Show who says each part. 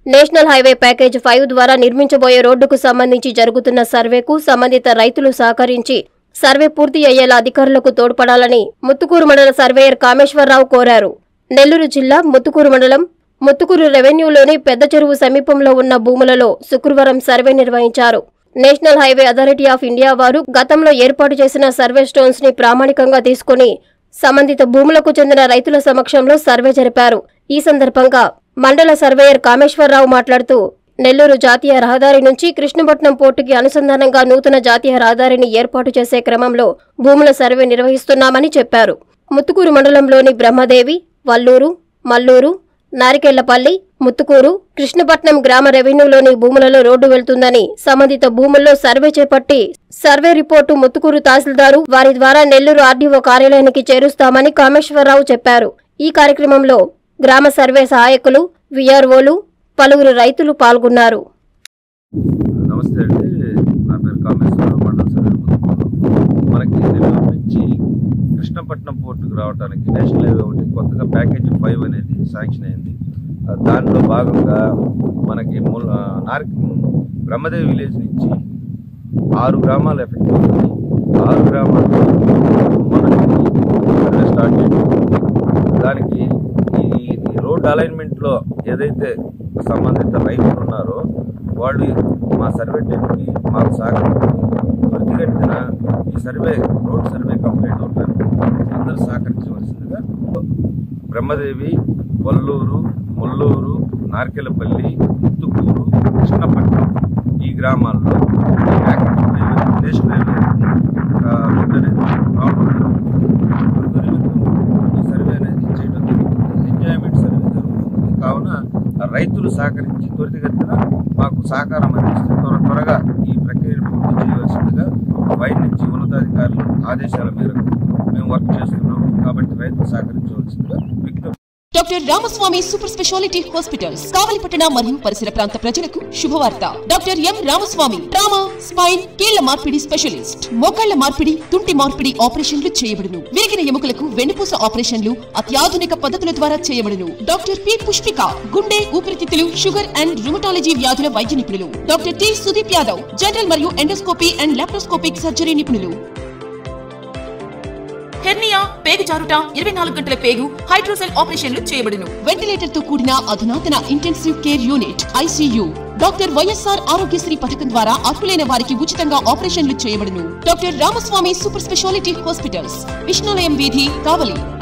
Speaker 1: National highway package five ద్వారా నిర్మించబోయే రోడ్డుకు సంబంధించి జరుగుతున్న సర్వేకు సంబంధిత రైతులు సహకరించి సర్వే పూర్తి అయ్యేలా అధికారులకు తోడ్పడాలని ముత్తుకూరు మండల సర్వేయర్ కామేశ్వరరావు కోరారు నెల్లూరు జిల్లా ముత్తుకూరు మండలం ముత్తుకూరు రెవెన్యూలోని పెద్ద చెరువు సమీపంలో ఉన్న భూములలో శుక్రవారం సర్వే నిర్వహించారు national highway authority of India వారు గతంలో ఏర్పాటు చేసిన సర్వే స్టోన్స్ ని ప్రామాణికంగా తీసుకుని సంబంధిత భూములకు చెందిన రైతుల సమక్షంలో సర్వే జరిపారు ఈ సందర్భంగా మండల సర్వేయర్ కామేశ్వరరావు మాట్లాడుతూ నెల్లూరు జాతీయ రహదారి నుంచి కృష్ణపట్నం పోర్టుకి అనుసంధానంగా నూతన జాతీయ రహదారిని ఏర్పాటు చేసే క్రమంలో భూముల సర్వే నిర్వహిస్తున్నామని చెప్పారు ముత్తుకూరు మండలంలోని బ్రహ్మదేవి వల్లూరు మల్లూరు నారికెళ్లపల్లి ముత్తుకూరు కృష్ణపట్నం గ్రామ రెవెన్యూలోని భూములలో రోడ్డు వెళ్తుందని సంబంధిత భూముల్లో సర్వే చేపట్టి సర్వే రిపోర్టు ముత్తుకూరు తహసీల్దారు వారి ద్వారా నెల్లూరు ఆర్డీఓ కార్యాలయానికి చేరుస్తామని కామేశ్వరరావు చెప్పారు ఈ కార్యక్రమంలో గ్రామ సర్వే సహాయకులు విఆర్ఓలు పలువురు రైతులు పాల్గొన్నారు
Speaker 2: నమస్తే అండి నా పేరు కామేశ్వరరావు మండల సర్వే మనకి నెల్లూరు నుంచి కృష్ణపట్నం పోర్టుకు రావడానికి నేషనల్ హైవే ఒకటి కొత్తగా ప్యాకేజీ ఫైవ్ అనేది శాంక్షన్ అయింది ఆ, దానిలో భాగంగా మనకి మూల నార్ బ్రహ్మదేవి విలేజ్ నుంచి ఆరు గ్రామాలు ఎఫెక్ట్ అవుతుంది ఆరు గ్రామాల్లో మనకి సర్వే స్టార్ట్ చేయడం దానికి ఈ ఈ రోడ్ అలైన్మెంట్లో ఏదైతే సంబంధిత రైతులు ఉన్నారో వాళ్ళు మా సర్వే టీంకి మాకు సహకరించి త్వరితగతిన ఈ సర్వే రోడ్ సర్వే కంప్లీట్ అవడానికి అందరూ సహకరించవలసిందిగా బ్రహ్మదేవి వల్లూరు ముల్లూరు నార్కెలపల్లి ముత్తుకూరు కృష్ణపట్నం ఈ గ్రామాల్లో ప్యాకేజ్ హైవే నేషనల్ హైవే ఆ, రోడ్ అనేది రావడం జరుగుతుంది. అందునిమిత్తం ఈ సర్వే అనేది చేయడం జరుగుతుంది ఎంజాయ్మెంట్ సర్వే జరుగుతుంది కావున ఆ రైతులు సహకరించి త్వరితగతిన మాకు సహకారం అందిస్తే త్వర త్వరగా ఈ ప్రక్రియను పూర్తి చేయవలసిందిగా పై నుంచి ఉన్నతాధికారుల ఆదేశాల మేరకు మేము వర్క్ చేస్తున్నాము కాబట్టి రైతులు సహకరించవలసిందిగా విజ్ఞప్తి
Speaker 3: doctor Ramaswamy super speciality hospitals కావలిపట్టణ మరియు పరిసర ప్రాంత ప్రజలకు శుభవార్త doctor M Ramaswamy trauma spine కీళ్ల మార్పిడి స్పెషలిస్ట్ మోకాళ్ల మార్పిడి తుంటి మార్పిడి ఆపరేషన్లు చేయబడును విరిగిన ఎముకలకు వెన్నుపూస ఆపరేషన్లు అత్యాధునిక పద్ధతుల ద్వారా చేయబడును డాక్టర్ పి పుష్పిక గుండె ఊపిరితిత్తులు షుగర్ అండ్ రుమటాలజీ వ్యాధుల వైద్య నిపుణులు doctor T Sudeep Yadav general మరియు ఎండోస్కోపీ అండ్ లాప్రోస్కోపిక్ సర్జరీ నిపుణులు హెర్నియా పేగు జారుట ఇరవై నాలుగు గంటల పేగు హైడ్రోసెల్ ఆపరేషన్లు చేయబడును వెంటిలేటర్ తో కూడిన అధునాతన intensive care unit ICU doctor YSR Aarogyasri పథకం ద్వారా అర్హులైన వారికి ఉచితంగా ఆపరేషన్లు చేయబడును doctor Ramaswamy super speciality hospitals Vishnulayam వీధి కావలి